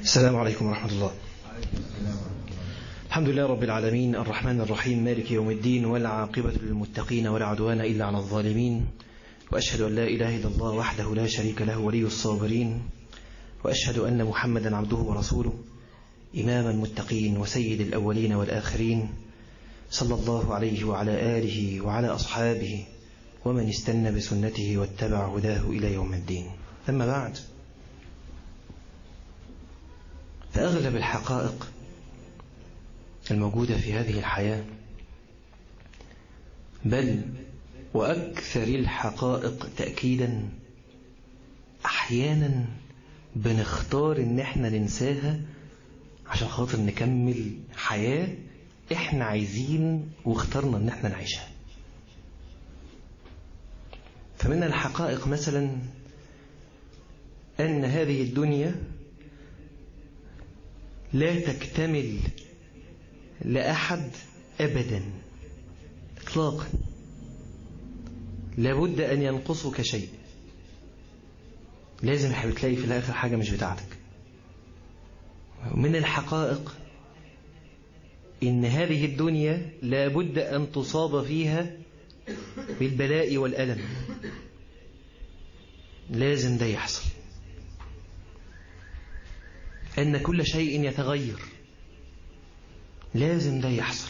السلام عليكم ورحمة الله الحمد لله رب العالمين الرحمن الرحيم مالك يوم الدين والعاقبة للمتقين ولا عدوان إلا على الظالمين وأشهد أن لا إله إلا الله وحده لا شريك له ولي الصابرين وأشهد أن محمدا عبده ورسوله إمام المتقين وسيد الأولين والآخرين صلى الله عليه وعلى آله وعلى أصحابه ومن استنى بسنته واتبع هداه إلى يوم الدين ثم بعد فأغلب الحقائق الموجودة في هذه الحياة بل وأكثر الحقائق تأكيدا أحيانا بنختار إن احنا ننساها عشان خاطر نكمل حياة احنا عايزين واخترنا ان احنا نعيشها فمن الحقائق مثلا أن هذه الدنيا لا تكتمل لأحد أبدا إطلاقا لابد أن ينقصك شيء لازم تلاقي في الآخر حاجة مش بتاعتك من الحقائق إن هذه الدنيا لابد أن تصاب فيها بالبلاء والألم لازم ده يحصل أن كل شيء يتغير لازم ده يحصل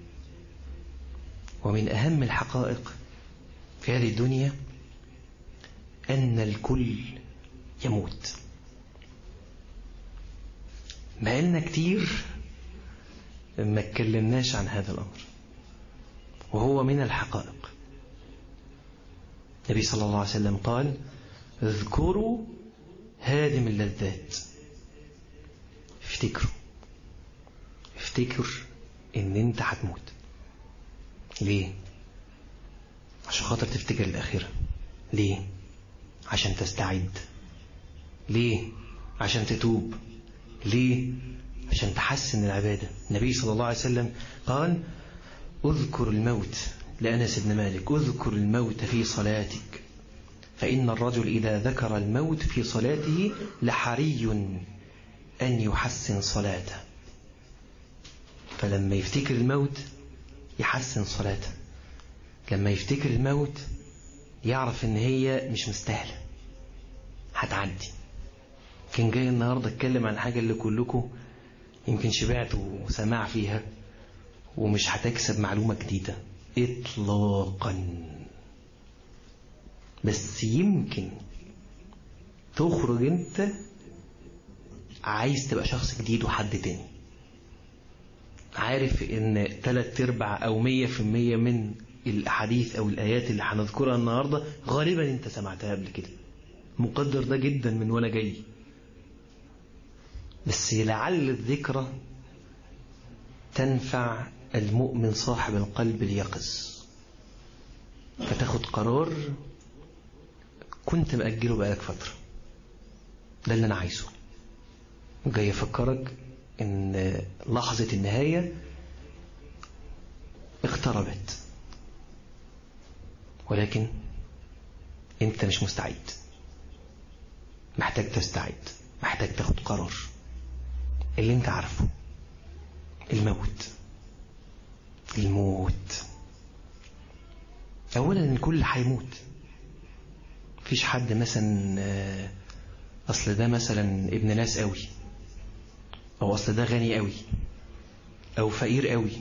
ومن أهم الحقائق في هذه الدنيا أن الكل يموت بقالنا كتير ما اتكلمناش عن هذا الأمر وهو من الحقائق النبي صلى الله عليه وسلم قال اذكروا هادم اللذات افتكروا افتكر ان انت هتموت ليه عشان خاطر تفتكر الآخرة ليه عشان تستعد ليه عشان تتوب ليه عشان تحسن العبادة النبي صلى الله عليه وسلم قال اذكر الموت لأنس بن مالك اذكر الموت في صلاتك فإن الرجل إذا ذكر الموت في صلاته لحري أن يحسن صلاته فلما يفتكر الموت يحسن صلاته لما يفتكر الموت يعرف ان هي مش مستاهلة هتعدي كان جاي النهاردة اتكلم عن حاجة اللي كلكم يمكن شبعتوا وسماع فيها ومش هتكسب معلومة جديدة اطلاقا بس يمكن تخرج انت عايز تبقى شخص جديد وحد تاني عارف ان تلات ارباع او مية في المية من الاحاديث او الايات اللي هنذكرها النهاردة غالبا انت سمعتها قبل كده مقدر ده جدا من وانا جاي بس لعل الذكرى تنفع المؤمن صاحب القلب اليقظ فتاخد قرار كنت مأجله بقالك فترة ده اللي أنا عايزه جاي أفكرك إن لحظة النهاية اقتربت ولكن أنت مش مستعد محتاج تستعد محتاج تاخد قرار اللي أنت عارفه الموت الموت أولا الكل هيموت مفيش حد مثلا أصل ده مثلا ابن ناس قوي أو أصل ده غني قوي أو فقير قوي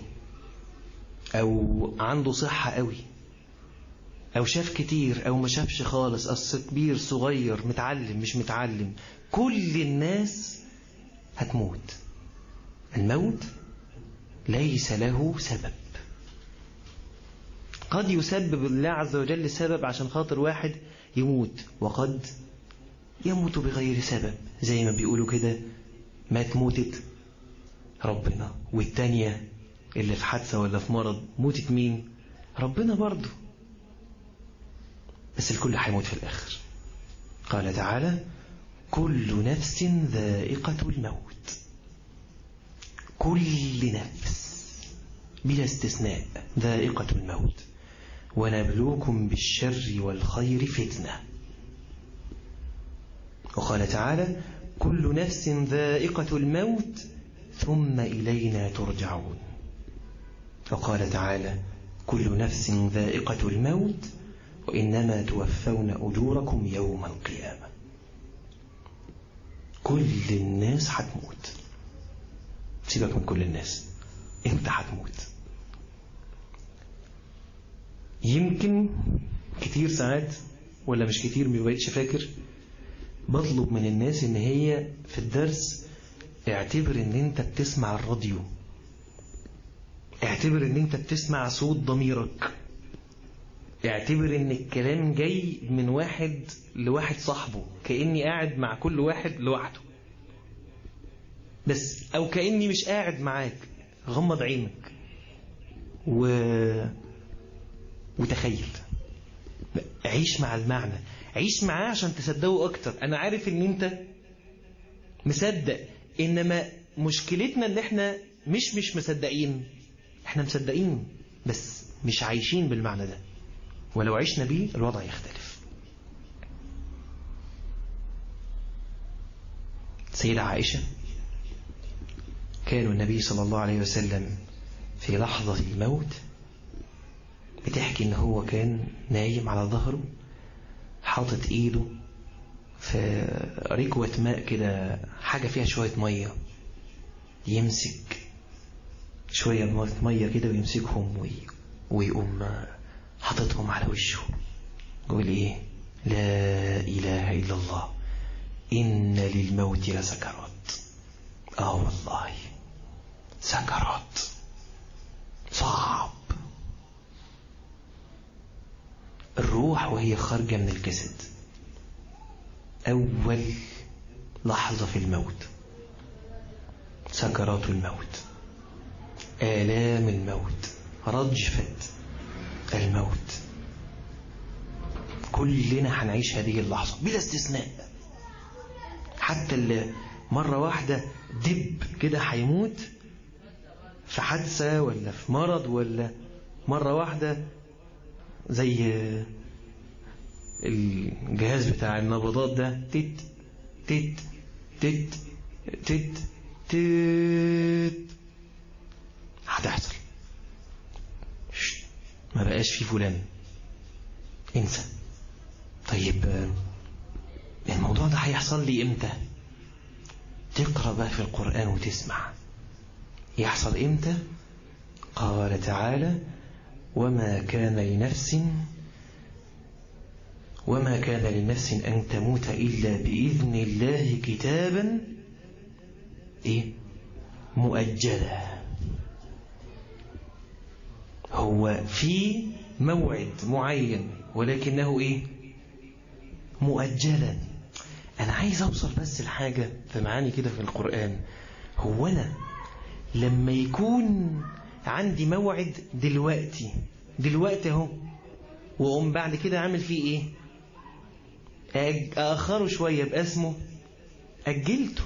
أو عنده صحة قوي أو شاف كتير أو ما شافش خالص أصل كبير صغير متعلم مش متعلم كل الناس هتموت الموت ليس له سبب قد يسبب الله عز وجل سبب عشان خاطر واحد يموت وقد يموت بغير سبب زي ما بيقولوا كده مات موتت ربنا والتانية اللي في حادثة ولا في مرض موتت مين ربنا برضه بس الكل هيموت في الآخر قال تعالى كل نفس ذائقة الموت كل نفس بلا استثناء ذائقة الموت ونبلوكم بالشر والخير فتنة وقال تعالى كل نفس ذائقة الموت ثم إلينا ترجعون وقال تعالى كل نفس ذائقة الموت وإنما توفون أجوركم يوم القيامة كل الناس هتموت سيبك من كل الناس انت هتموت يمكن كتير ساعات ولا مش كتير ما بقتش فاكر بطلب من الناس ان هي في الدرس اعتبر ان انت بتسمع الراديو اعتبر ان انت بتسمع صوت ضميرك اعتبر ان الكلام جاي من واحد لواحد صاحبه كأني قاعد مع كل واحد لوحده بس او كأني مش قاعد معاك غمض عينك و... وتخيل عيش مع المعنى عيش معاه عشان تصدقه اكتر انا عارف ان انت مصدق انما مشكلتنا ان احنا مش مش مصدقين احنا مصدقين بس مش عايشين بالمعنى ده ولو عشنا بيه الوضع يختلف سيدة عائشة كان النبي صلى الله عليه وسلم في لحظة الموت بتحكي ان هو كان نايم على ظهره حاطط ايده في ركوة ماء كده حاجة فيها شوية مية يمسك شوية مية كده ويمسكهم وي... ويقوم حاططهم على وشه يقول ايه لا اله الا الله ان للموت لسكرات اه والله سكرات صعب الروح وهي خارجة من الجسد أول لحظة في الموت سكرات الموت آلام الموت رجفة الموت كلنا هنعيش هذه اللحظة بلا استثناء حتى اللي مرة واحدة دب كده هيموت في حادثة ولا في مرض ولا مرة واحدة زي الجهاز بتاع النبضات ده تت تت تت تت تت هتحصل ما بقاش في فلان انسى طيب الموضوع ده هيحصل لي امتى تقرأ بقى في القرآن وتسمع يحصل امتى قال تعالى وما كان لنفس وما كان لنفس أن تموت إلا بإذن الله كتابا إيه مؤجلا هو في موعد معين ولكنه إيه مؤجلا أنا عايز أوصل بس الحاجة في معاني كده في القرآن هو أنا لما يكون عندي موعد دلوقتي دلوقتي اهو واقوم بعد كده عامل فيه ايه اخره شويه يبقى اسمه اجلته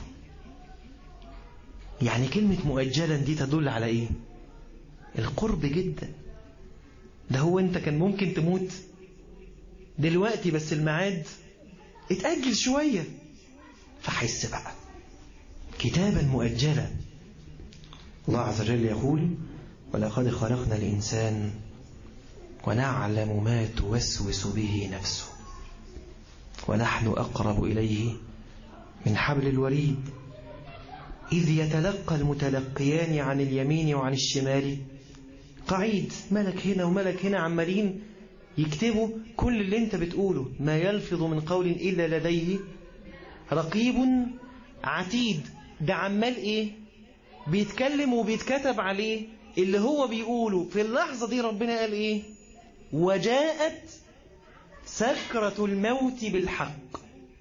يعني كلمه مؤجلا دي تدل على ايه القرب جدا ده هو انت كان ممكن تموت دلوقتي بس الميعاد اتأجل شوية فحس بقى كتابا مؤجلا الله عز وجل يقول ولقد خلقنا الإنسان ونعلم ما توسوس به نفسه ونحن أقرب إليه من حبل الوريد إذ يتلقى المتلقيان عن اليمين وعن الشمال قعيد ملك هنا وملك هنا عمالين يكتبوا كل اللي انت بتقوله ما يلفظ من قول إلا لديه رقيب عتيد ده عمال ايه بيتكلم وبيتكتب عليه اللي هو بيقوله في اللحظة دي ربنا قال ايه وجاءت سكرة الموت بالحق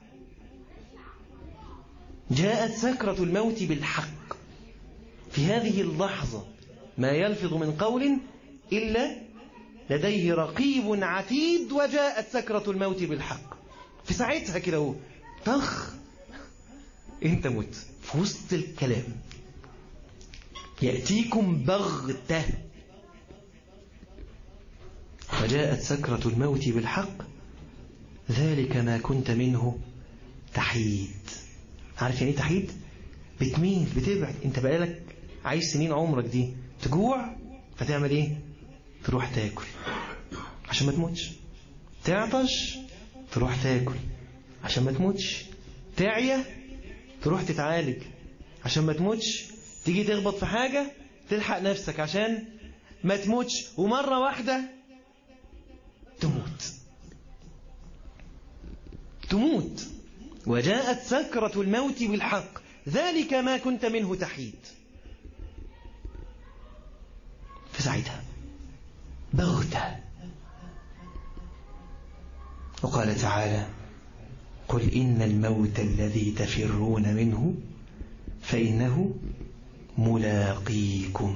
جاءت سكرة الموت بالحق في هذه اللحظة ما يلفظ من قول إلا لديه رقيب عتيد وجاءت سكرة الموت بالحق في ساعتها كده هو طخ انت مت في وسط الكلام يأتيكم بغتة وجاءت سكرة الموت بالحق ذلك ما كنت منه تحيد عارف يعني ايه تحيد بتميل بتبعد انت بقالك عايش سنين عمرك دي تجوع فتعمل ايه تروح تاكل عشان ما تموتش تعطش تروح تاكل عشان ما تموتش تعيا تروح تتعالج عشان ما تموتش تيجي تخبط في حاجة تلحق نفسك عشان ما تموتش ومرة واحدة تموت تموت وجاءت سكرة الموت بالحق ذلك ما كنت منه تحيد فساعتها بغتة وقال تعالى قل إن الموت الذي تفرون منه فإنه ملاقيكم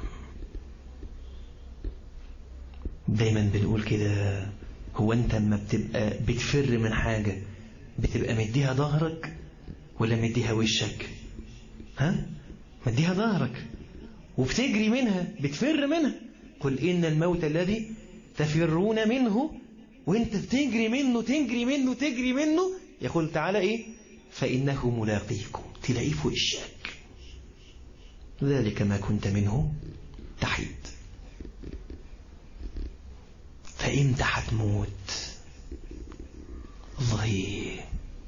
دايما بنقول كده هو انت اما بتبقى بتفر من حاجة بتبقى مديها ظهرك ولا مديها وشك ها مديها ظهرك وبتجري منها بتفر منها قل إن الموت الذي تفرون منه وانت بتجري منه تجري منه تجري منه يقول تعالى ايه فإنه ملاقيكم تلاقيه في وشك ذلك ما كنت منه تحيد فإمتى هتموت والله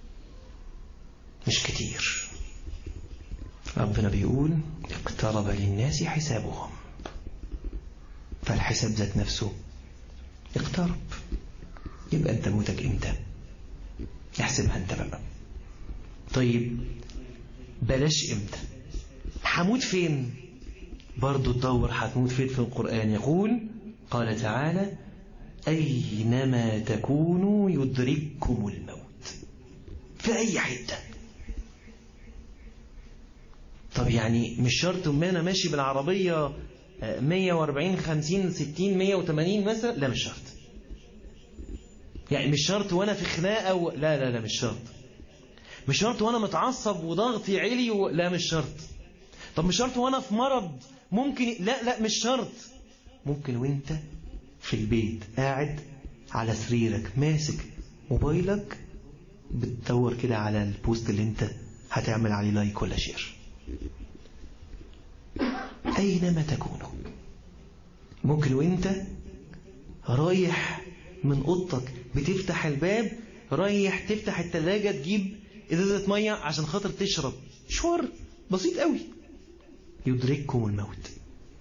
مش كتير ربنا بيقول اقترب للناس حسابهم فالحساب ذات نفسه اقترب يبقى انت موتك امتى احسبها انت بقى طيب بلاش امتى هموت فين برضو تدور هتموت فين في القرآن يقول قال تعالى أينما تكونوا يدرككم الموت في أي حتة طب يعني مش شرط ما أنا ماشي بالعربية 140 50 60 180 مثلا لا مش شرط يعني مش شرط وانا في خناقه و... لا لا لا مش شرط مش شرط وانا متعصب وضغطي عالي و... لا مش شرط طب مش شرط وانا في مرض ممكن لا لا مش شرط ممكن وانت في البيت قاعد على سريرك ماسك موبايلك بتدور كده على البوست اللي انت هتعمل عليه لايك ولا شير أينما تكونوا ممكن وانت رايح من اوضتك بتفتح الباب رايح تفتح التلاجة تجيب ازازة مية عشان خاطر تشرب شوار بسيط قوي يدرككم الموت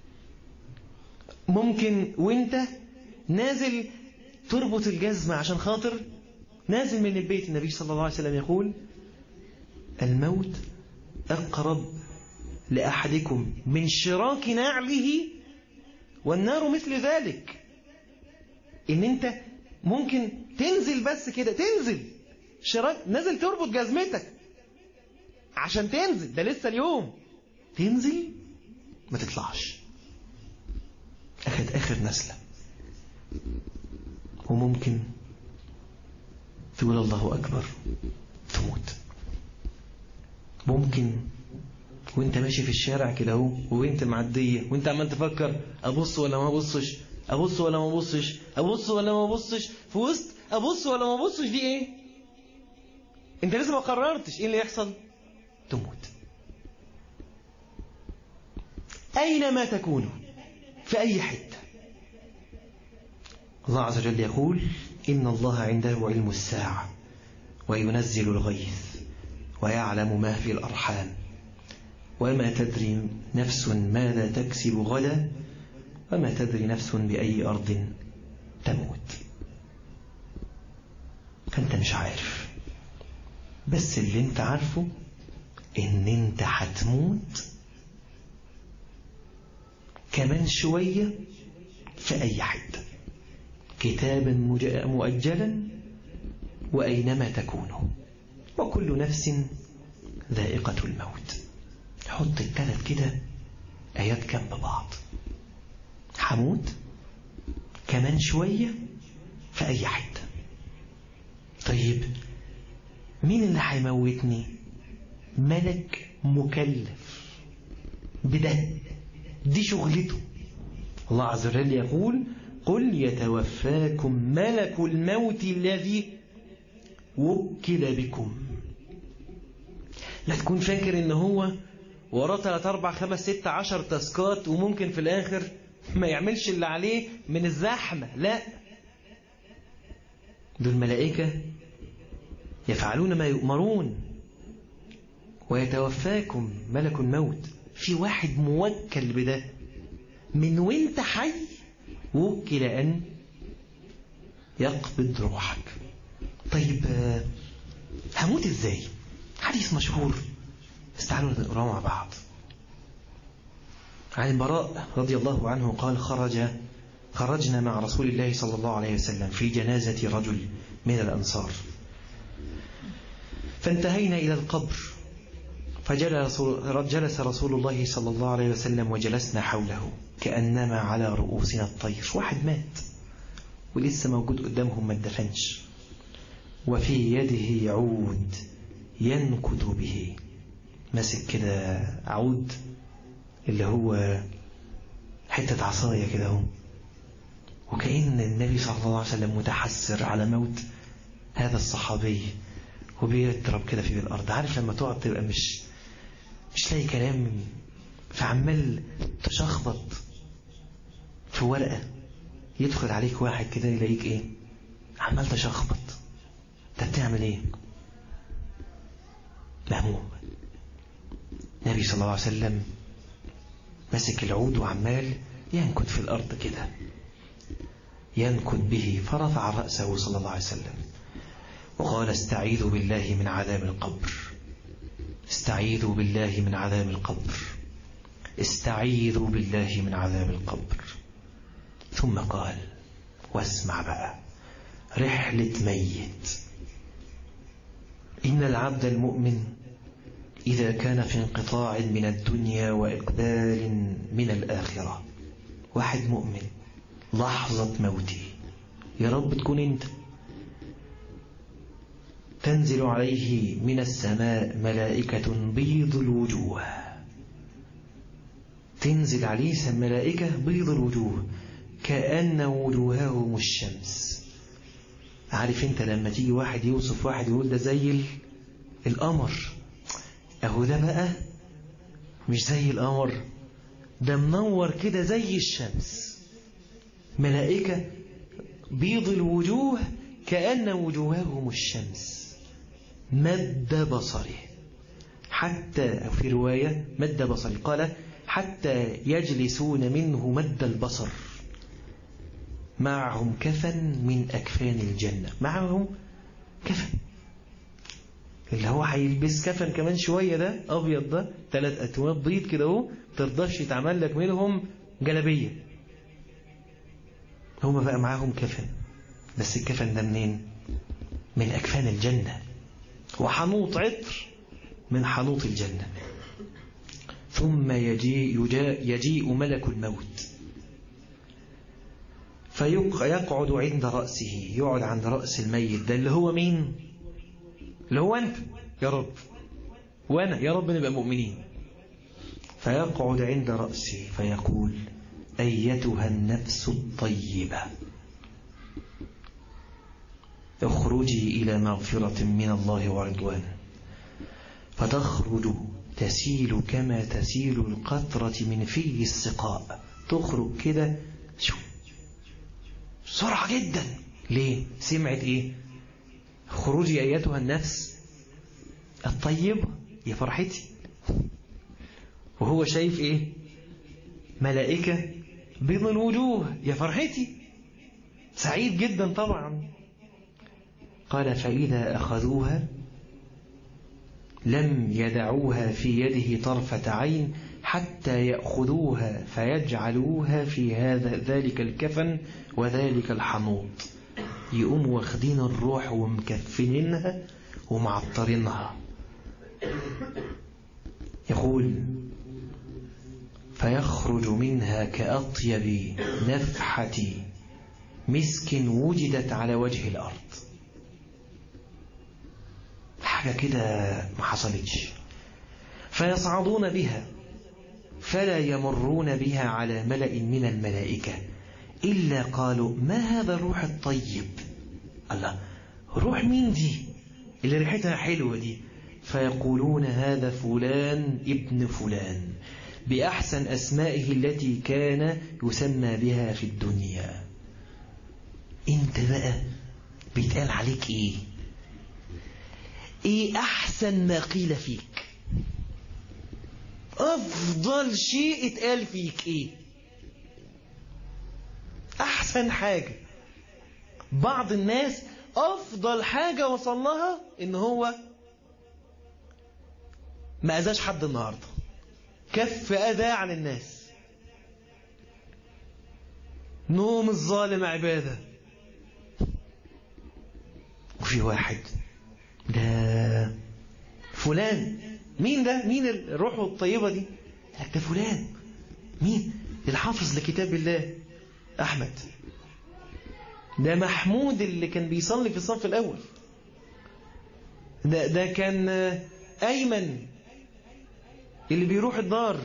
ممكن وانت نازل تربط الجزمة عشان خاطر نازل من البيت النبي صلى الله عليه وسلم يقول الموت أقرب لأحدكم من شراك نعله والنار مثل ذلك ان انت ممكن تنزل بس كده تنزل شراك نازل تربط جزمتك عشان تنزل ده لسه اليوم تنزل ما تطلعش اخد اخر نسلة وممكن تقول الله اكبر تموت ممكن وانت ماشي في الشارع كده اهو وانت معديه وانت عمال تفكر ابص ولا ما ابصش ابص ولا ما ابصش ابص ولا ما ابصش في وسط ابص ولا ما ابصش دي ايه انت لسه ما قررتش ايه اللي يحصل تموت اينما تكونوا في اي حته الله عز وجل يقول ان الله عنده علم الساعه وينزل الغيث ويعلم ما في الارحام وما تدري نفس ماذا تكسب غدا وما تدري نفس بأي أرض تموت فأنت مش عارف بس اللي انت عارفه ان انت هتموت كمان شوية في أي حتة كتابا مؤجلا وأينما تكونوا وكل نفس ذائقة الموت حط الثلاث كده آيات جنب بعض هموت كمان شوية في أي حتة طيب مين اللي هيموتني ملك مكلف بده دي شغلته الله عز وجل يقول قل يتوفاكم ملك الموت الذي وكل بكم لا تكون فاكر ان هو وراه 3 4 5 6 10 تاسكات وممكن في الاخر ما يعملش اللي عليه من الزحمة لا دول ملائكة يفعلون ما يؤمرون ويتوفاكم ملك الموت في واحد موكل بده من وانت حي وكل أن يقبض روحك طيب هموت ازاي حديث مشهور بس تعالوا نقراه مع بعض عن البراء رضي الله عنه قال خرج خرجنا مع رسول الله صلى الله عليه وسلم في جنازة رجل من الأنصار فانتهينا إلى القبر فجلس رسول الله صلى الله عليه وسلم وجلسنا حوله كأنما على رؤوسنا الطير واحد مات ولسه موجود قدامهم ما اتدفنش وفي يده عود ينكت به ماسك كده عود اللي هو حتة عصاية كده اهو وكأن النبي صلى الله عليه وسلم متحسر على موت هذا الصحابي وبيضرب كده في الأرض عارف لما تقعد تبقى مش مش لاقي كلام فعمال تشخبط في ورقة يدخل عليك واحد كده يلاقيك ايه عمال تشخبط انت بتعمل ايه مهموم النبي صلى الله عليه وسلم مسك العود وعمال ينكت في الأرض كده ينكت به فرفع رأسه صلى الله عليه وسلم وقال استعيذوا بالله من عذاب القبر استعيذوا بالله من عذاب القبر استعيذوا بالله من عذاب القبر ثم قال واسمع بقى رحلة ميت إن العبد المؤمن إذا كان في انقطاع من الدنيا وإقبال من الآخرة واحد مؤمن لحظة موته يا رب تكون أنت تنزل عليه من السماء ملائكة بيض الوجوه تنزل عليه ملائكة بيض الوجوه كأن وجوههم الشمس عارف انت لما تيجي واحد يوصف واحد يقول ده زي القمر اهو ده بقى مش زي القمر ده منور كده زي الشمس ملائكة بيض الوجوه كأن وجوههم الشمس مد بصره حتى في رواية مد بصره قال حتى يجلسون منه مد البصر معهم كفن من أكفان الجنة معهم كفن اللي هو هيلبس كفن كمان شوية ده أبيض ده ثلاث أتواب بيض كده اهو ترضاش يتعمل لك منهم جلبية هما بقى معاهم كفن بس الكفن ده منين من أكفان الجنة وحنوط عطر من حنوط الجنة ثم يجيء, يجيء ملك الموت فيقعد عند رأسه يقعد عند رأس الميت ده اللي هو مين اللي هو أنت يا رب وأنا يا رب نبقى مؤمنين فيقعد عند رأسه فيقول أيتها النفس الطيبة اخرجي إلى مغفرة من الله ورضوان فتخرج تسيل كما تسيل القطرة من في السقاء تخرج كده شو بسرعة جدا ليه سمعت ايه خروجي ايتها النفس الطيبة يا فرحتي وهو شايف ايه ملائكة بيض الوجوه يا فرحتي سعيد جدا طبعا قال فإذا أخذوها لم يدعوها في يده طرفة عين حتى يأخذوها فيجعلوها في هذا ذلك الكفن وذلك الحنوط يقوم واخدين الروح ومكفنينها ومعطرينها يقول فيخرج منها كأطيب نفحة مسك وجدت على وجه الأرض حاجة كده ما حصلتش فيصعدون بها فلا يمرون بها على ملأ من الملائكة إلا قالوا ما هذا الروح الطيب الله روح مين دي اللي ريحتها حلوة دي فيقولون هذا فلان ابن فلان بأحسن أسمائه التي كان يسمى بها في الدنيا انت بقى بيتقال عليك ايه ايه احسن ما قيل فيك افضل شيء اتقال فيك ايه احسن حاجة بعض الناس افضل حاجة وصل لها ان هو ما اذاش حد النهاردة كف اذى عن الناس نوم الظالم عبادة وفي واحد ده فلان مين ده مين الروح الطيبة دي لك ده فلان مين الحافظ لكتاب الله أحمد ده محمود اللي كان بيصلي في الصف الأول ده, ده كان أيمن اللي بيروح الدار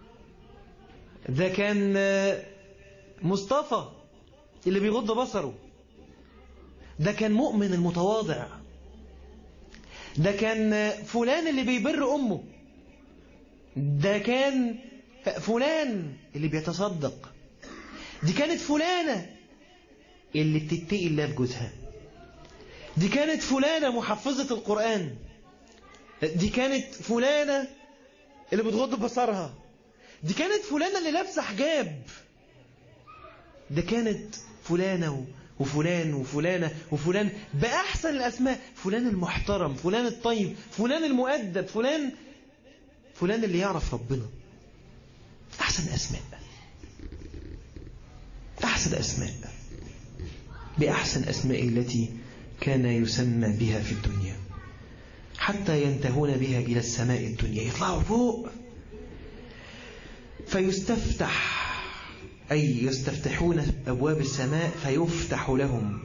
ده كان مصطفى اللي بيغض بصره ده كان مؤمن المتواضع ده كان فلان اللي بيبر أمه ده كان فلان اللي بيتصدق دي كانت فلانة اللي بتتقي الله في جوزها دي كانت فلانة محفظة القرآن دي كانت فلانة اللي بتغض بصرها دي كانت فلانة اللي لابسة حجاب ده كانت فلانة وفلان وفلانة وفلان بأحسن الأسماء فلان المحترم فلان الطيب فلان المؤدب فلان فلان اللي يعرف ربنا أحسن أسماء أحسن أسماء بأحسن أسماء التي كان يسمى بها في الدنيا حتى ينتهون بها إلى السماء الدنيا يطلعوا فوق فيستفتح أي يستفتحون أبواب السماء فيفتح لهم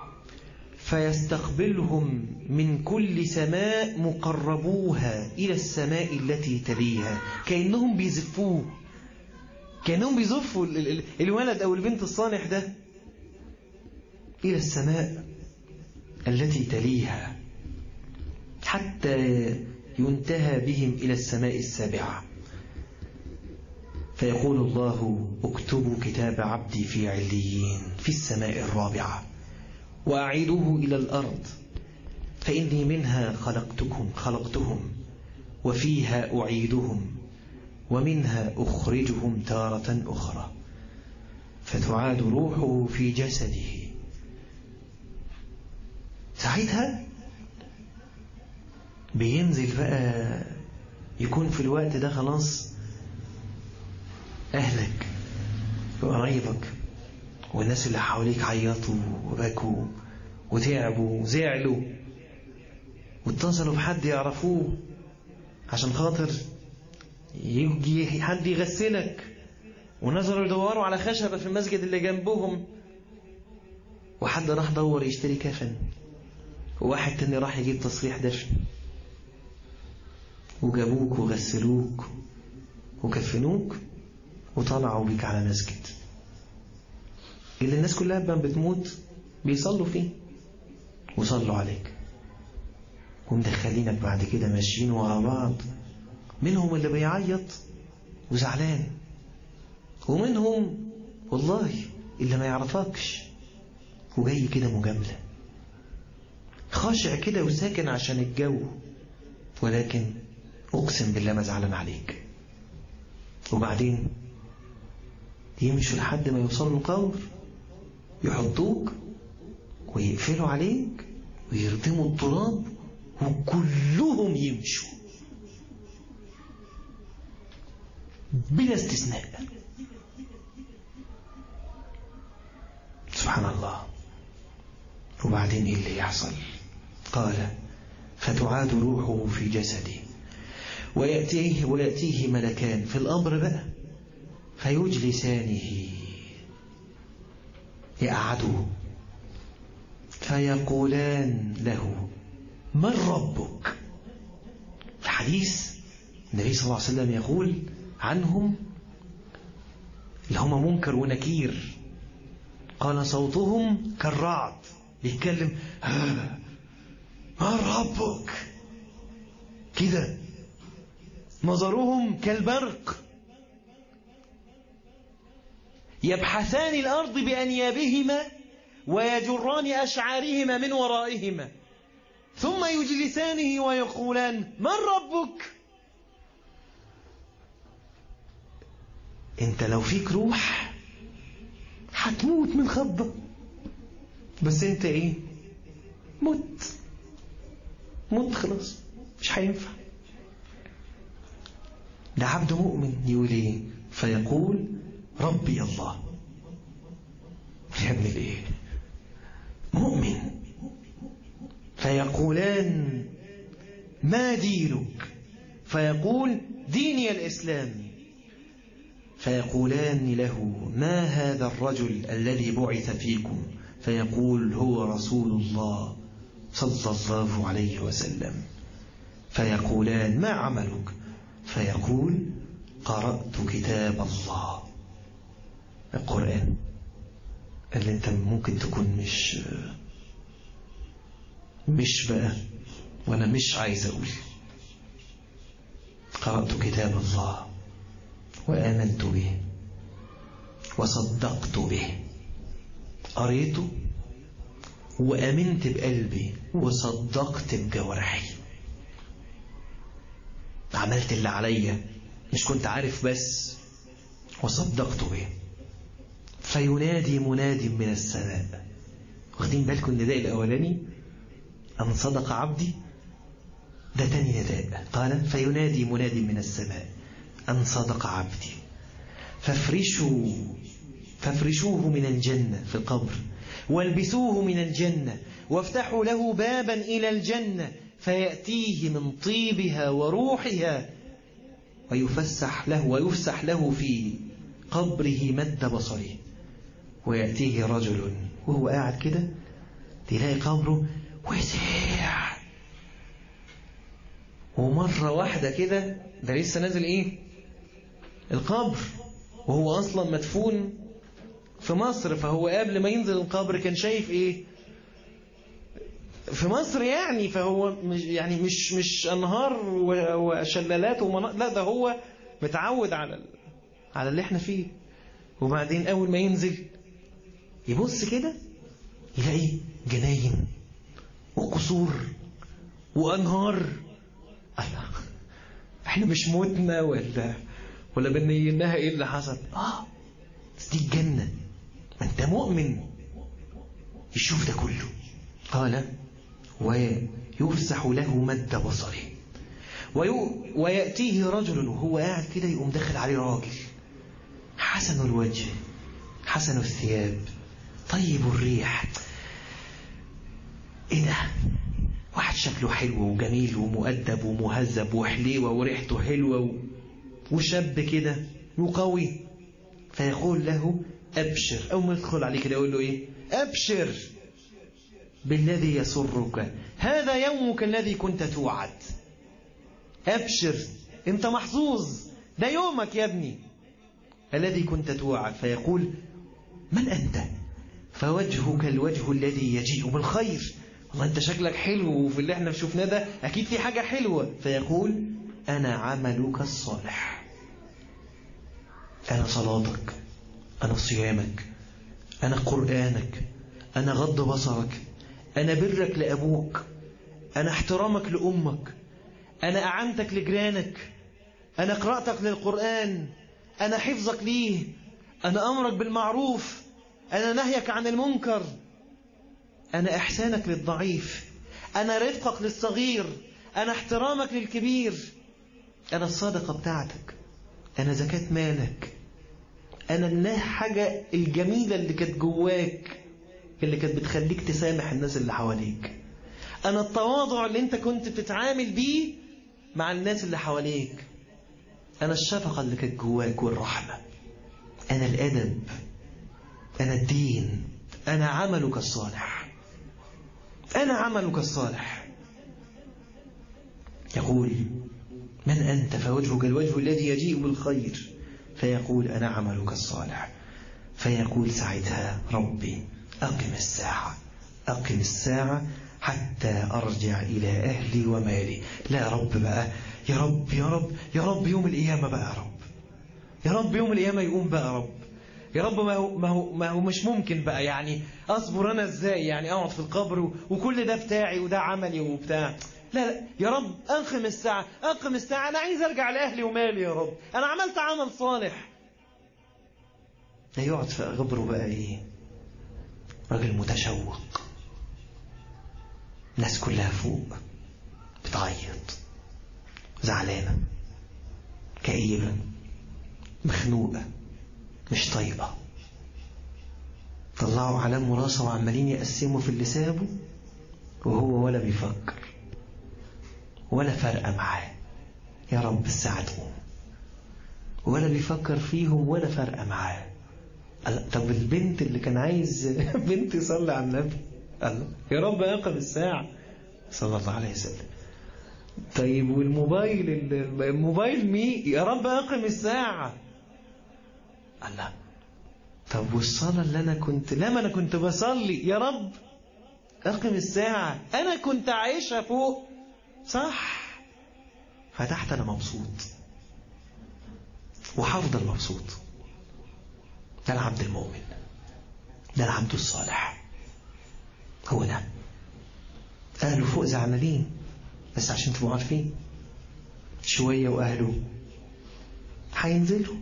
فيستقبلهم من كل سماء مقربوها إلى السماء التي تليها كأنهم بيزفوه كأنهم بيزفوا الولد أو البنت الصالح ده إلى السماء التي تليها حتى ينتهى بهم إلى السماء السابعة فيقول الله اكتبوا كتاب عبدي في عليين في السماء الرابعة وأعيدوه إلى الأرض فإني منها خلقتكم خلقتهم وفيها أعيدهم ومنها أخرجهم تارة أخرى فتعاد روحه في جسده ساعتها بينزل بقى يكون في الوقت ده خلاص أهلك وقرايبك والناس اللي حواليك عيطوا وبكوا وتعبوا وزعلوا واتصلوا بحد يعرفوه عشان خاطر يجي حد يغسلك ونزلوا يدوروا على خشبة في المسجد اللي جنبهم وحد راح دور يشتري كفن وواحد تاني راح يجيب تصريح دفن وجابوك وغسلوك وكفنوك وطلعوا بيك على مسجد اللي الناس كلها لما بتموت بيصلوا فيه وصلوا عليك ومدخلينك بعد كده ماشيين ورا بعض منهم اللي بيعيط وزعلان ومنهم والله اللي ما يعرفكش وجاي كده مجاملة خاشع كده وساكن عشان الجو ولكن أقسم بالله ما زعلان عليك وبعدين يمشوا لحد ما يوصلوا القبر يحطوك ويقفلوا عليك ويردموا التراب وكلهم يمشوا بلا استثناء سبحان الله وبعدين ايه اللي يحصل قال فتعاد روحه في جسده ويأتيه, ويأتيه ملكان في الأمر بقى فيجلسانه يقعدوه فيقولان له من ربك الحديث النبي صلى الله عليه وسلم يقول عنهم اللي هم منكر ونكير قال صوتهم كالرعد بيتكلم من ربك كده نظرهم كالبرق يبحثان الأرض بأنيابهما ويجران أشعارهما من ورائهما ثم يجلسانه ويقولان من ربك انت لو فيك روح هتموت من خضة بس انت ايه مت مت خلاص مش هينفع ده عبد مؤمن يقول ايه فيقول ربي الله يا ابن الايه مؤمن فيقولان ما دينك فيقول ديني الإسلام فيقولان له ما هذا الرجل الذي بعث فيكم فيقول هو رسول الله صلى الله عليه وسلم فيقولان ما عملك فيقول قرأت كتاب الله القرآن اللي انت ممكن تكون مش مش بقى وانا مش عايز اقول قرأت كتاب الله وآمنت به وصدقت به قريته وآمنت بقلبي وصدقت بجوارحي عملت اللي عليا مش كنت عارف بس وصدقت به فينادي مناد من السماء واخدين بالكم النداء الأولاني أن صدق عبدي ده تاني نداء قال فينادي مناد من السماء أن صدق عبدي فافرشوا فافرشوه من الجنة في القبر والبسوه من الجنة وافتحوا له بابا إلى الجنة فيأتيه من طيبها وروحها ويفسح له ويفسح له في قبره مد بصره ويأتيه رجل وهو قاعد كده تلاقي قبره وسع ومرة واحدة كده ده لسه نازل ايه القبر وهو اصلا مدفون في مصر فهو قبل ما ينزل القبر كان شايف ايه في مصر يعني فهو مش يعني مش مش انهار وشلالات ومناطق لا ده هو متعود على على اللي احنا فيه وبعدين اول ما ينزل يبص كده يلاقي جناين وقصور وانهار الله احنا مش موتنا ولا ولا بنيناها ايه اللي حصل اه دي الجنه ما انت مؤمن يشوف ده كله قال ويفسح له مد بصره ويأتيه رجل وهو قاعد كده يقوم داخل عليه راجل حسن الوجه حسن الثياب طيب الريح ايه ده واحد شكله حلو وجميل ومؤدب ومهذب وحليوة وريحته حلوة وشاب كده وقوي فيقول له أبشر أول ما يدخل عليه كده يقول له إيه أبشر بالذي يسرك هذا يومك الذي كنت توعد أبشر أنت محظوظ ده يومك يا ابني الذي كنت توعد فيقول من أنت فوجهك الوجه الذي يجيء بالخير والله أنت شكلك حلو وفي اللي احنا شفناه ده أكيد في حاجة حلوة فيقول أنا عملك الصالح أنا صلاتك أنا صيامك أنا قرآنك أنا غض بصرك أنا برك لأبوك أنا احترامك لأمك أنا أعنتك لجيرانك أنا قراءتك للقرآن أنا حفظك ليه أنا أمرك بالمعروف أنا نهيك عن المنكر أنا إحسانك للضعيف أنا رفقك للصغير أنا احترامك للكبير أنا الصدقة بتاعتك أنا زكاة مالك أنا الحاجة الجميلة اللي كانت جواك اللي كانت بتخليك تسامح الناس اللي حواليك أنا التواضع اللي أنت كنت بتتعامل بيه مع الناس اللي حواليك أنا الشفقة اللي كانت جواك والرحمة أنا الأدب أنا الدين أنا عملك الصالح أنا عملك الصالح يقول من أنت فوجهك الوجه الذي يجيء بالخير فيقول أنا عملك الصالح فيقول ساعتها ربي أقم الساعة أقم الساعة حتى أرجع إلى أهلي ومالي لا يا رب بقى يا رب يا رب يا رب يوم القيامة بقى يا رب يا رب يوم القيامة يقوم بقى يا رب يا رب ما هو, ما هو, ما هو مش ممكن بقى يعني أصبر أنا إزاي يعني أقعد في القبر وكل ده بتاعي وده عملي وبتاع لا لا يا رب أنقم الساعة أنقم الساعة أنا عايز أرجع لأهلي ومالي يا رب أنا عملت عمل صالح لا يقعد في قبره بقى إيه راجل متشوق الناس كلها فوق بتعيط زعلانة كئيبة مخنوقة مش طايقة طلعوا علام راسه وعمالين يقسموا في اللي سابه وهو ولا بيفكر ولا فارقة معاه يا رب الساعة تقوم ولا بيفكر فيهم ولا فارقة معاه طب البنت اللي كان عايز بنت يصلي على النبي الله يا رب أقم الساعة صلى الله عليه وسلم طيب والموبايل الموبايل مي يا رب أقم الساعة الله طب والصلاة اللي أنا كنت لما أنا كنت بصلي يا رب أقم الساعة أنا كنت عايشها فوق صح فتحت أنا مبسوط وهفضل مبسوط ده العبد المؤمن ده العبد الصالح هو ده أهله فوق زعلانين بس عشان تبقوا عارفين شوية وأهله هينزلوا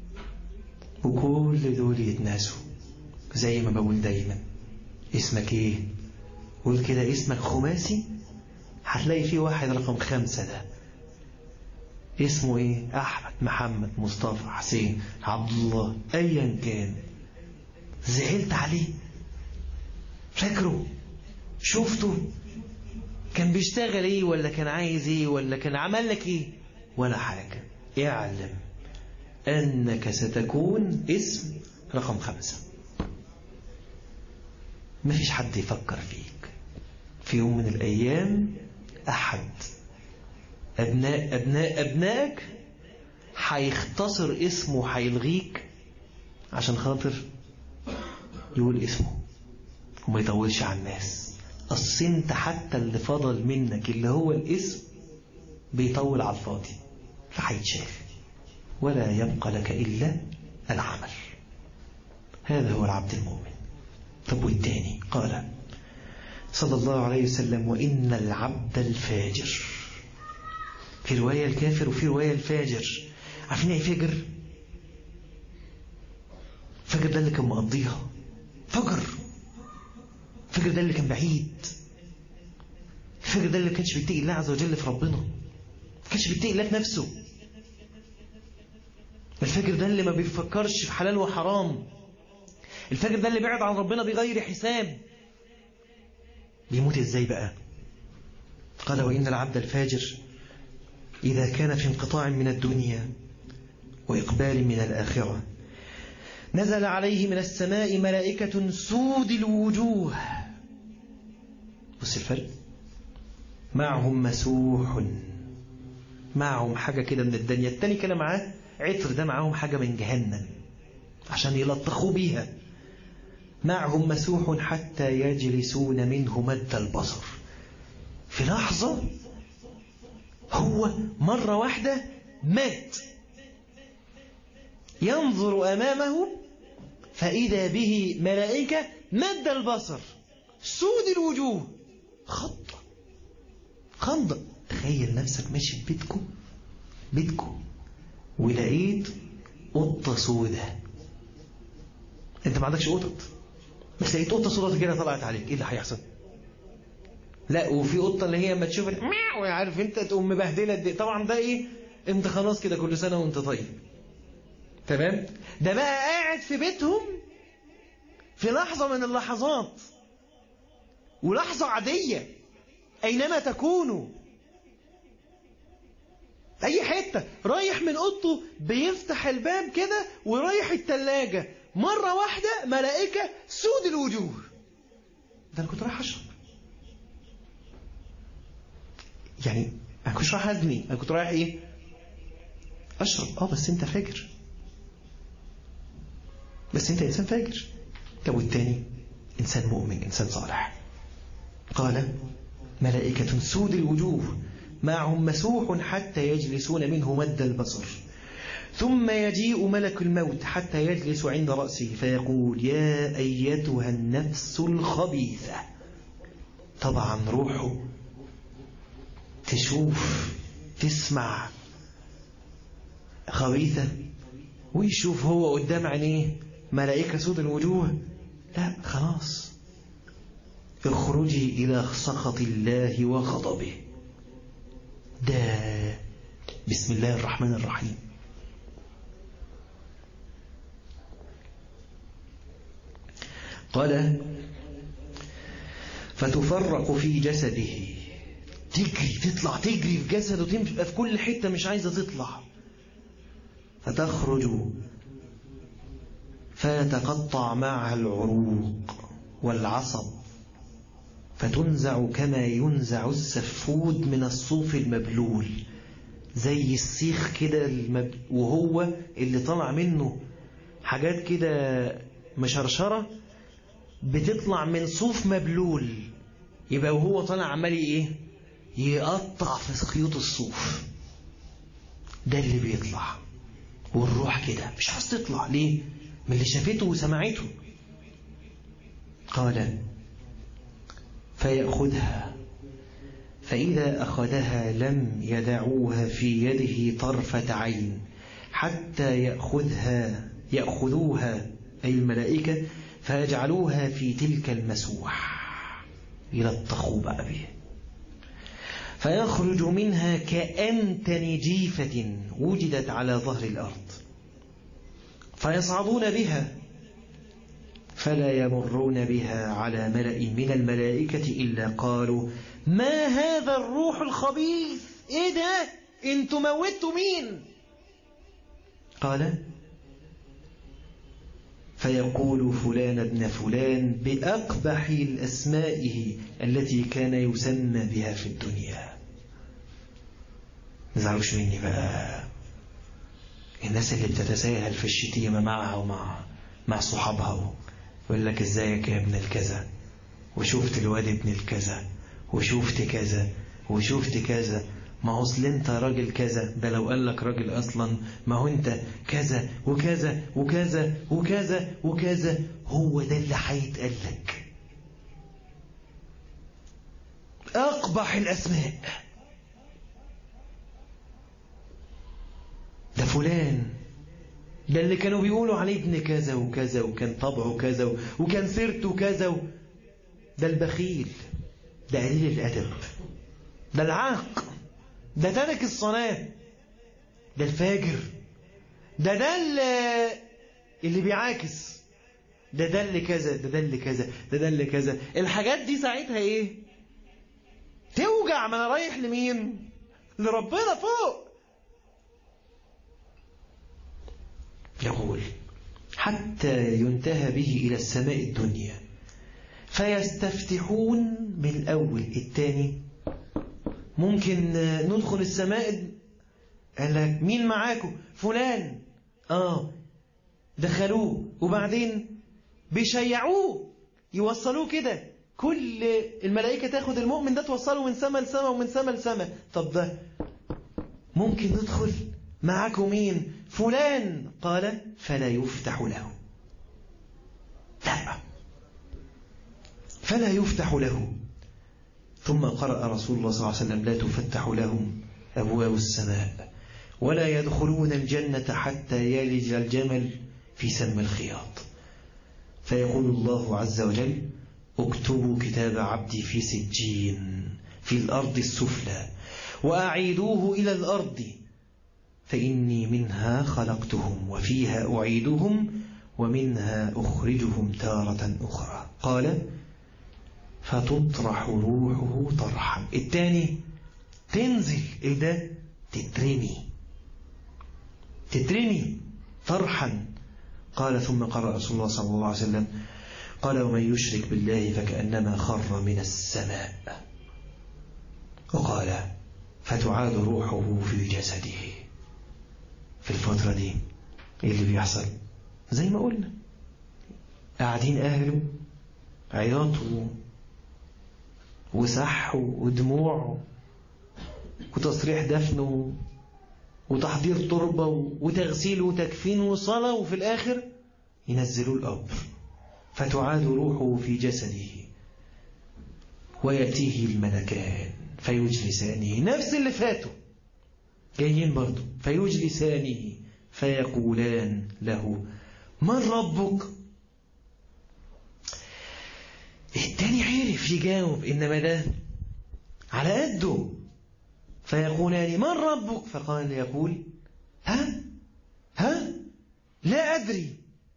وكل دول يتناسوا زي ما بقول دايما اسمك ايه قول كده اسمك خماسي هتلاقي فيه واحد رقم خمسة ده اسمه ايه احمد محمد مصطفى حسين عبد الله ايا كان زعلت عليه فاكره شفته كان بيشتغل ايه ولا كان عايز ايه ولا كان عمل لك ايه ولا حاجة اعلم انك ستكون اسم رقم خمسة مفيش حد يفكر فيك في يوم من الايام احد ابناء ابناء ابنائك هيختصر اسمه وهيلغيك عشان خاطر يقول اسمه وما يطولش على الناس اصل انت حتى اللي فضل منك اللي هو الاسم بيطول على الفاضي فهيتشاف ولا يبقى لك إلا العمل هذا هو العبد المؤمن طب والتاني قال صلى الله عليه وسلم وإن العبد الفاجر في رواية الكافر وفي رواية الفاجر عارفين ايه فاجر فاجر ده اللي كان مقضيها فجر فجر ده اللي كان بعيد الفجر ده اللي كانش بيتقي الله عز وجل في ربنا ما كانش بيتقي الله في نفسه الفجر ده اللي ما بيفكرش في حلال وحرام الفجر ده اللي بعد عن ربنا بغير حساب بيموت ازاي بقى قال وإن العبد الفاجر إذا كان في انقطاع من الدنيا وإقبال من الآخرة نزل عليه من السماء ملائكة سود الوجوه بص الفرق معهم مسوح معهم حاجة كده من الدنيا التاني كده معاه عطر ده معاهم حاجة من جهنم عشان يلطخوا بيها معهم مسوح حتى يجلسون منه مد البصر في لحظة هو مرة واحدة مات ينظر أمامه فإذا به ملائكة مد البصر سود الوجوه خطة خندق تخيل نفسك ماشي في بيتكم بيتكم ولقيت قطة سودة انت ما عندكش قطط بس لقيت قطة سودة كده طلعت عليك ايه اللي هيحصل لا وفي قطة اللي هي اما تشوف مياو عارف انت تقوم مبهدلة دي. طبعا ده ايه انت خلاص كده كل سنة وانت طيب تمام ده بقى قاعد في بيتهم في لحظة من اللحظات ولحظة عادية أينما تكونوا أي حتة رايح من أوضته بيفتح الباب كده ورايح التلاجة مرة واحدة ملائكة سود الوجوه ده أنا كنت رايح أشرب يعني أنا كنت رايح أزني أنا كنت رايح إيه أشرب أه بس أنت فاجر بس أنت إنسان فاجر طب والتاني إنسان مؤمن إنسان صالح قال ملائكة سود الوجوه معهم مسوح حتى يجلسون منه مد البصر ثم يجيء ملك الموت حتى يجلس عند رأسه فيقول يا أيتها النفس الخبيثة طبعا روحه تشوف تسمع خبيثة ويشوف هو قدام عينيه ملائكة سود الوجوه لا خلاص اخرجي إلى سخط الله وغضبه ده بسم الله الرحمن الرحيم قال فتفرق في جسده تجري تطلع تجري في جسده تبقى في كل حتة مش عايزة تطلع فتخرج فيتقطع معها العروق والعصب فتنزع كما ينزع السفود من الصوف المبلول زي السيخ كده المب... وهو اللي طلع منه حاجات كده مشرشرة بتطلع من صوف مبلول يبقى وهو طالع عمال ايه يقطع في خيوط الصوف ده اللي بيطلع والروح كده مش عايز تطلع ليه من اللي شافته وسمعته قال فيأخذها فإذا أخذها لم يدعوها في يده طرفة عين حتى يأخذها يأخذوها أي الملائكة فيجعلوها في تلك المسوح يلطخوا بقى به فيخرج منها كأنتن جيفة وجدت على ظهر الأرض فيصعدون بها فلا يمرون بها على ملأ من الملائكة إلا قالوا ما هذا الروح الخبيث إيه ده انتوا موتوا مين قال فيقول فلان ابن فلان بأقبح الأسمائه التي كان يسمى بها في الدنيا نزعلوش مني بقى الناس اللي بتتساهل في الشتيمة معها ومع مع صحابها يقول لك ازيك يا ابن الكذا وشفت الواد ابن الكذا وشفت كذا وشفت كذا ما هو اصل انت راجل كذا ده لو قال لك راجل اصلا ما هو انت كذا وكذا وكذا وكذا وكذا هو ده اللي هيتقال لك اقبح الاسماء ده فلان ده اللي كانوا بيقولوا عليه ابن كذا وكذا وكان طبعه كذا وكان سيرته كذا و... ده البخيل ده قليل الأدب ده العاق ده ترك الصلاة ده الفاجر ده ده اللي, اللي بيعاكس ده ده اللي كذا ده ده اللي كذا ده ده اللي كذا الحاجات دي ساعتها ايه توجع ما انا رايح لمين لربنا فوق يقول حتى ينتهى به إلى السماء الدنيا فيستفتحون من الأول الثاني ممكن ندخل السماء قال لك مين معاكم فلان آه دخلوه وبعدين بيشيعوه يوصلوه كده كل الملائكة تاخد المؤمن ده توصله من سما لسما ومن سما لسما طب ده ممكن ندخل معاكم مين فلان قال فلا يفتح له لا فلا يفتح له ثم قرأ رسول الله صلى الله عليه وسلم لا تفتح لهم أبواب السماء ولا يدخلون الجنة حتى يلج الجمل في سم الخياط فيقول الله عز وجل اكتبوا كتاب عبدي في سجين في الأرض السفلى وأعيدوه إلى الأرض فإني منها خلقتهم وفيها أعيدهم ومنها أخرجهم تارة أخرى قال فتطرح روحه طرحا الثاني تنزل إيه ده تترمي تترمي طرحا قال ثم قرأ رسول الله صلى الله عليه وسلم قال ومن يشرك بالله فكأنما خر من السماء وقال فتعاد روحه في جسده في الفترة دي ايه اللي بيحصل زي ما قلنا قاعدين اهله عياط وسح ودموع وتصريح دفن وتحضير تربة وتغسيل وتكفين وصلاة وفي الآخر ينزلوا القبر فتعاد روحه في جسده ويأتيه الملكان فيجلسانه نفس اللي فاتوا جايين برضه فيجلسانه فيقولان له من ربك التاني عرف يجاوب إنما ده على قده فيقولان من ربك فقال يقول ها ها لا أدري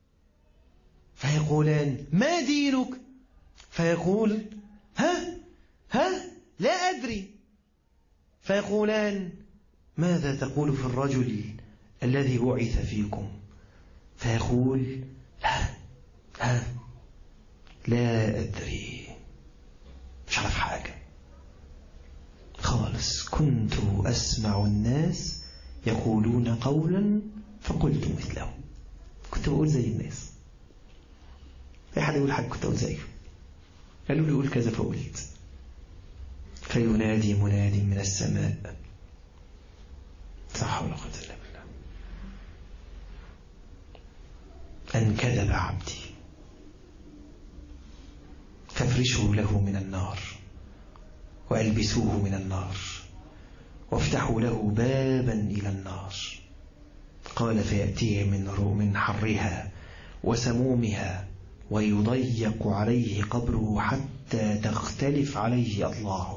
فيقولان ما دينك فيقول ها ها لا أدري فيقولان ماذا تقول في الرجل الذي بعث فيكم فيقول لا ها لا أدري مش عارف حاجة خالص كنت أسمع الناس يقولون قولا فقلت مثله كنت بقول زي الناس أي حد يقول حاجة كنت أقول زيه قالوا لي قول كذا فقلت فينادي مناد من السماء صح ولا قوة إلا بالله أن كذب عبدي فافرشوا له من النار وألبسوه من النار وافتحوا له بابا إلى النار قال فيأتيه من من حرها وسمومها ويضيق عليه قبره حتى تختلف عليه أضلاعه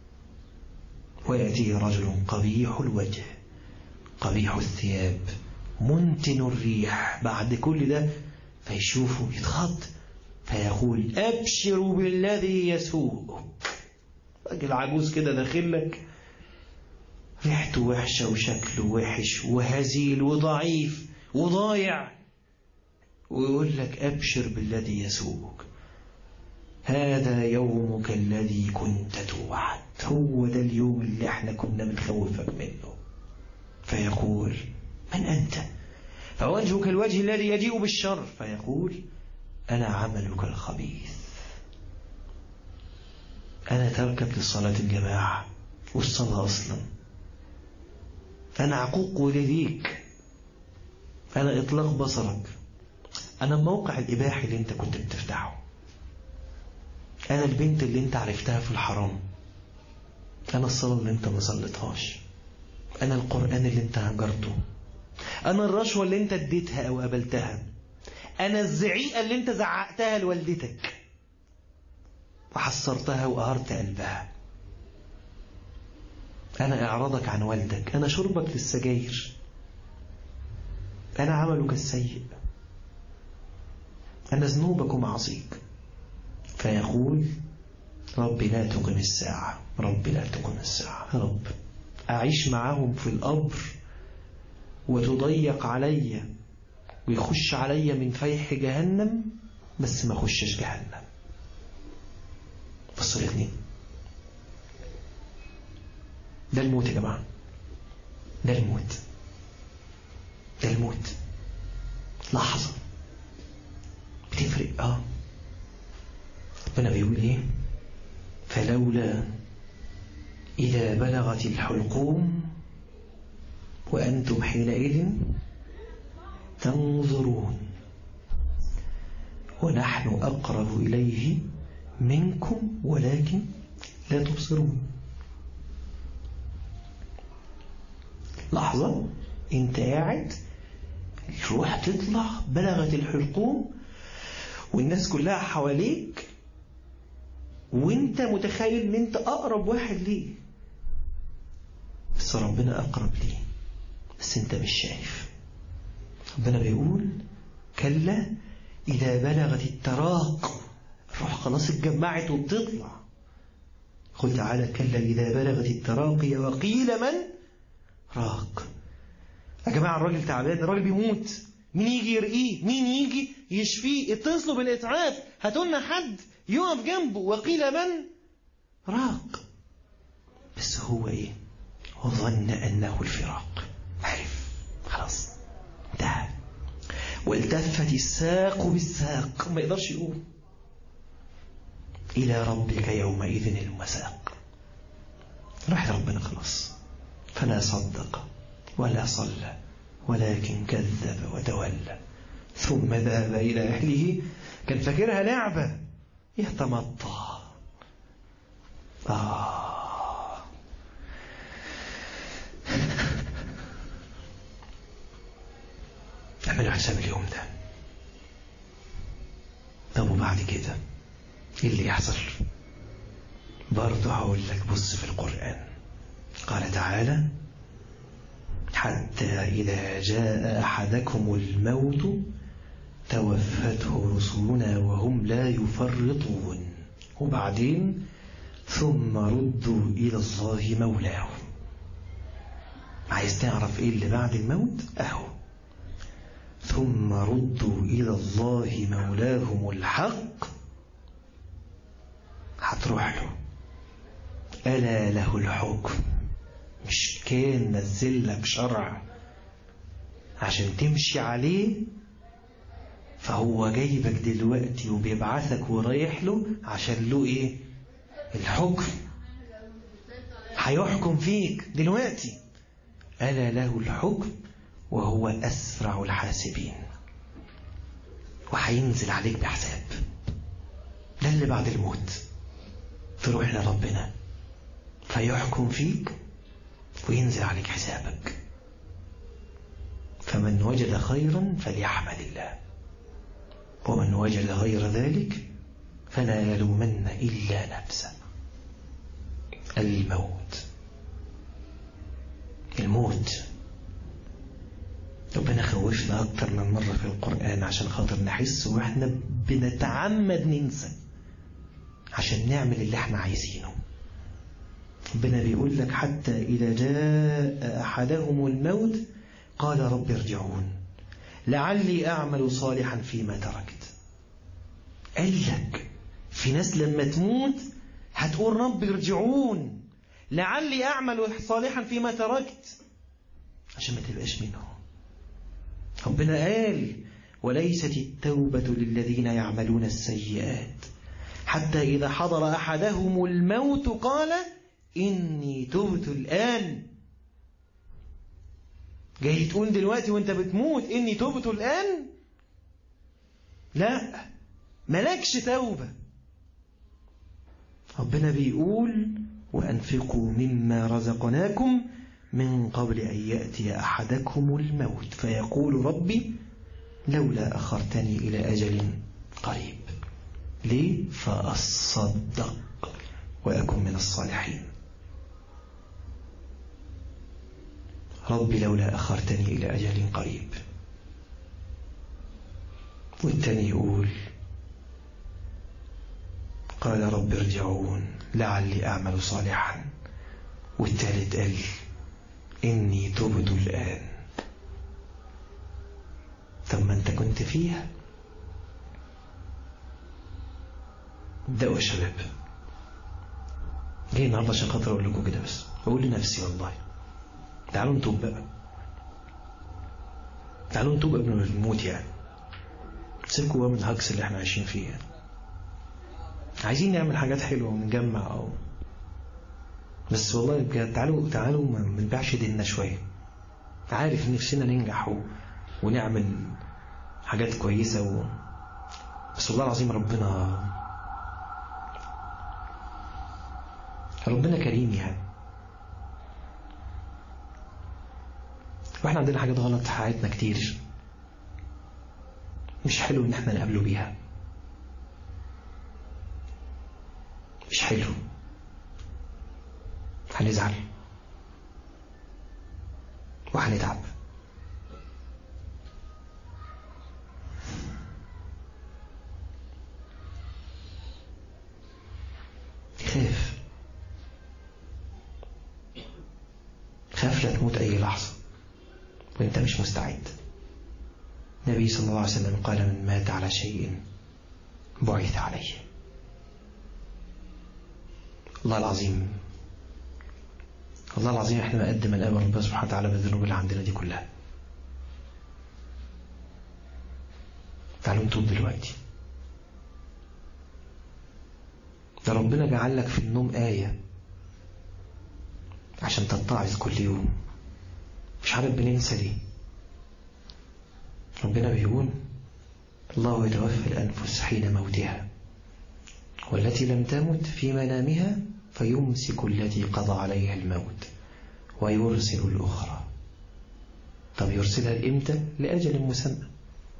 ويأتيه رجل قبيح الوجه قبيح الثياب منتن الريح بعد كل ده فيشوفه يتخض فيقول أبشروا بالذي يسوءك راجل عجوز كده داخل لك ريحته وحشة وشكله وحش وهزيل وضعيف وضايع ويقول لك أبشر بالذي يسوءك هذا يومك الذي كنت توعد هو ده اليوم اللي احنا كنا بنخوفك منه فيقول من أنت فوجهك الوجه الذي يجيء بالشر فيقول أنا عملك الخبيث أنا تركك للصلاة الجماعة والصلاة أصلا أنا عقوق والديك أنا إطلاق بصرك أنا الموقع الإباحي اللي أنت كنت بتفتحه أنا البنت اللي أنت عرفتها في الحرام أنا الصلاة اللي أنت ما صليتهاش أنا القرآن اللي أنت هجرته أنا الرشوة اللي أنت اديتها أو قبلتها أنا الزعيقة اللي أنت زعقتها لوالدتك وحصرتها وقهرت قلبها أنا إعراضك عن والدك أنا شربك للسجاير أنا عملك السيء أنا ذنوبك ومعصيك فيقول رب لا تقم الساعة رب لا تقم الساعة يا رب أعيش معاهم في القبر وتضيق علي ويخش علي من فيح جهنم بس ما خشش جهنم بصوا الاثنين ده الموت يا جماعة ده الموت ده الموت لحظة بتفرق اه ربنا بيقول ايه فلولا إذا بلغت الحلقوم وأنتم حينئذ تنظرون ونحن أقرب إليه منكم ولكن لا تبصرون لحظة انت قاعد الروح تطلع بلغت الحلقوم والناس كلها حواليك وانت متخيل ان انت اقرب واحد ليه بس ربنا اقرب ليه بس انت مش شايف ربنا بيقول كلا اذا بلغت التراق الروح خلاص اتجمعت وبتطلع قل تعالى كلا اذا بلغت التراقي وقيل من راق يا جماعه الراجل تعبان الراجل بيموت مين يجي يرقيه مين يجي يشفيه اتصلوا بالإسعاف هاتوا لنا حد يقف جنبه وقيل من راق بس هو ايه وظن أنه الفراق عرف خلاص انتهى والتفت الساق بالساق ما يقدرش يقوم إلى ربك يومئذ المساق راح ربنا خلاص فلا صدق ولا صلى ولكن كذب وتولى ثم ذهب إلى أهله كان فاكرها لعبة يتمطى آه اعملوا حساب اليوم ده طب وبعد كده ايه اللي يحصل برضه هقول لك بص في القرآن قال تعالى حتى إذا جاء أحدكم الموت توفته رسلنا وهم لا يفرطون وبعدين ثم ردوا إلى الله مولاهم عايز تعرف إيه اللي بعد الموت أهو ثم ردوا إلى الله مولاهم الحق هتروح له ألا له الحكم مش كان نزل لك شرع عشان تمشي عليه فهو جايبك دلوقتي وبيبعثك ورايح له عشان له ايه الحكم هيحكم فيك دلوقتي ألا له الحكم وهو أسرع الحاسبين وهينزل عليك بحساب ده اللي بعد الموت تروح لربنا فيحكم فيك وينزل عليك حسابك فمن وجد خيرا فليحمد الله ومن وجد غير ذلك فلا يلومن إلا نفسه الموت الموت ربنا خوفنا أكتر من مرة في القرآن عشان خاطر نحس وإحنا بنتعمد ننسى عشان نعمل اللي احنا عايزينه ربنا بيقول لك حتى إذا جاء أحدهم الموت قال رب ارجعون لعلي أعمل صالحا فيما تركت قال لك في ناس لما تموت هتقول رب ارجعون لعلي أعمل صالحا فيما تركت عشان ما تبقاش منهم ربنا قال وليست التوبة للذين يعملون السيئات حتى إذا حضر أحدهم الموت قال إني تبت الآن جاي تقول دلوقتي وانت بتموت إني تبت الآن لا ملكش توبة ربنا بيقول وأنفقوا مما رزقناكم من قبل أن يأتي أحدكم الموت فيقول ربي لولا أخرتني إلى أجل قريب ليه فأصدق وأكن من الصالحين ربي لولا أخرتني إلى أجل قريب والتاني يقول قال رب ارجعون لعلي أعمل صالحا والثالث قال إني تبت الآن ثم أنت كنت فيها ابدأوا يا شباب جاي النهارده عشان خاطر أقول لكم كده بس بقول لنفسي والله تعالوا نتوب بقى تعالوا نتوب قبل ما نموت يعني سيبكوا بقى من الهجس اللي احنا عايشين فيه يعني. عايزين نعمل حاجات حلوة ونجمع أو بس والله بجد تعالوا تعالوا ما نبيعش ديننا شوية عارف نفسنا ننجح و... ونعمل حاجات كويسة و... بس والله العظيم ربنا ربنا كريم يعني واحنا عندنا حاجات غلط في حياتنا كتير مش حلو ان احنا نقابله بيها مش حلو هنزعل وهنتعب خاف خاف لا تموت أي لحظة وانت مش مستعد النبي صلى الله عليه وسلم قال من مات على شيء بعث عليه الله العظيم الله العظيم احنا نقدم الأمر ربنا سبحانه وتعالى بالذنوب اللي عندنا دي كلها تعالوا نتوب دلوقتي ده ربنا جعل لك في النوم آية عشان تتعظ كل يوم مش عارف بننسى ليه ربنا بيقول الله يتوفى الأنفس حين موتها والتي لم تمت في منامها فيمسك التي قضى عليها الموت ويرسل الأخرى طب يرسلها لإمتى لأجل مسمى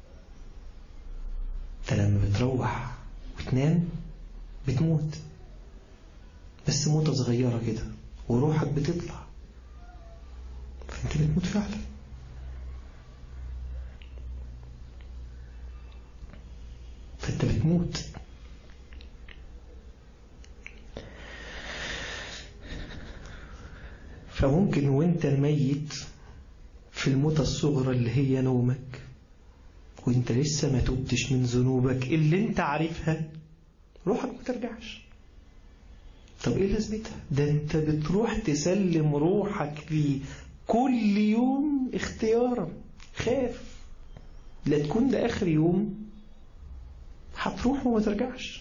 انت لما بتروح وتنام بتموت بس موتة صغيرة كده وروحك بتطلع فانت بتموت فعلا فانت بتموت فممكن وانت ميت في الموتة الصغرى اللي هي نومك وانت لسه ما تبتش من ذنوبك اللي انت عارفها روحك ما ترجعش طب ايه لازمتها ده انت بتروح تسلم روحك ليه كل يوم اختيارا خاف لا تكون ده اخر يوم هتروح وما ترجعش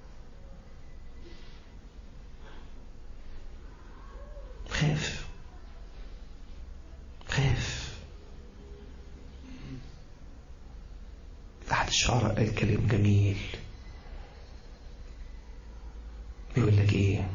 خاف خاف أحد الشعراء قال كلام جميل بيقول لك إيه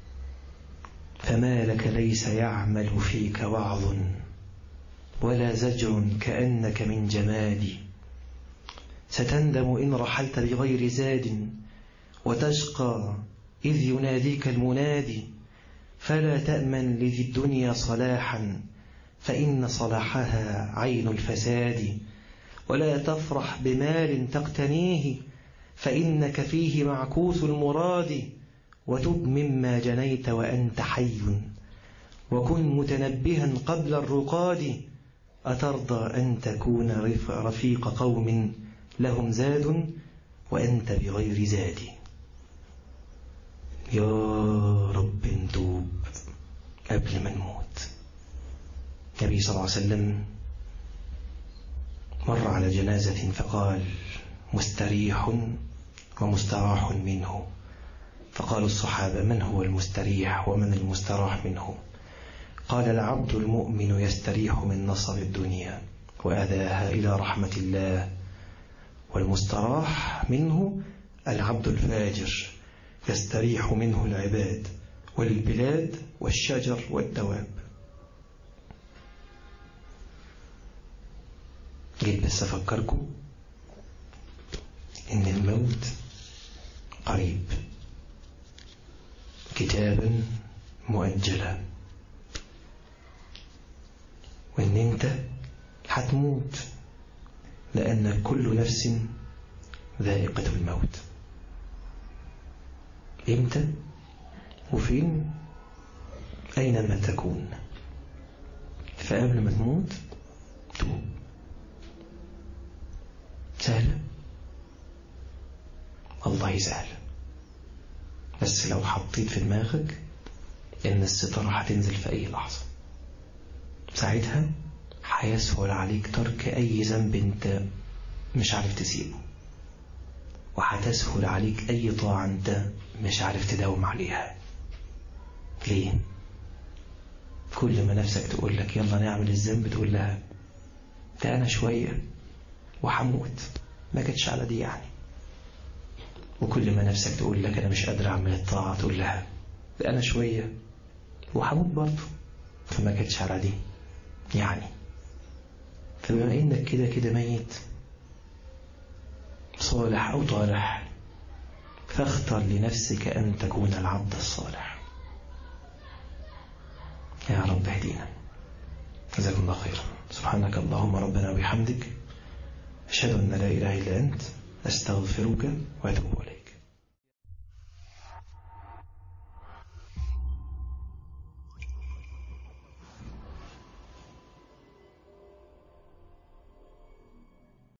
فما لك ليس يعمل فيك وعظ ولا زجر كأنك من جمادي ستندم إن رحلت بغير زاد وتشقى إذ يناديك المنادي فلا تأمن لذي الدنيا صلاحا فإن صلاحها عين الفساد ولا تفرح بمال تقتنيه فإنك فيه معكوس المراد وتب مما جنيت وأنت حي وكن متنبها قبل الرقاد أترضى أن تكون رفيق قوم لهم زاد وأنت بغير زاد يا رب نتوب قبل ما نموت النبي صلى الله عليه وسلم مر على جنازة فقال مستريح ومستراح منه فقال الصحابة من هو المستريح ومن المستراح منه قال العبد المؤمن يستريح من نصب الدنيا وأذاها إلى رحمة الله والمستراح منه العبد الفاجر يستريح منه العباد والبلاد والشجر والدواب جيت بس أفكركم إن الموت قريب كتابا مؤجلا وإن أنت هتموت لأن كل نفس ذائقة الموت إمتى وفين أينما تكون فقبل ما تموت توب سهلة والله سهلة بس لو حطيت في دماغك إن الستارة هتنزل في أي لحظة ساعتها هيسهل عليك ترك أي ذنب أنت مش عارف تسيبه وهتسهل عليك أي طاعة أنت مش عارف تداوم عليها ليه؟ كل ما نفسك تقول لك يلا نعمل الذنب تقول لها ده أنا شوية وحموت ما جتش على دي يعني وكل ما نفسك تقول لك أنا مش قادر أعمل الطاعة تقول لها ده أنا شوية وحموت برضه فما جتش على دي يعني فبما إنك كده كده ميت صالح أو طالح فاختر لنفسك أن تكون العبد الصالح يا رب اهدينا جزاكم الله خيرا سبحانك اللهم ربنا وبحمدك أشهد أن لا إله إلا أنت أستغفرك وأتوب إليك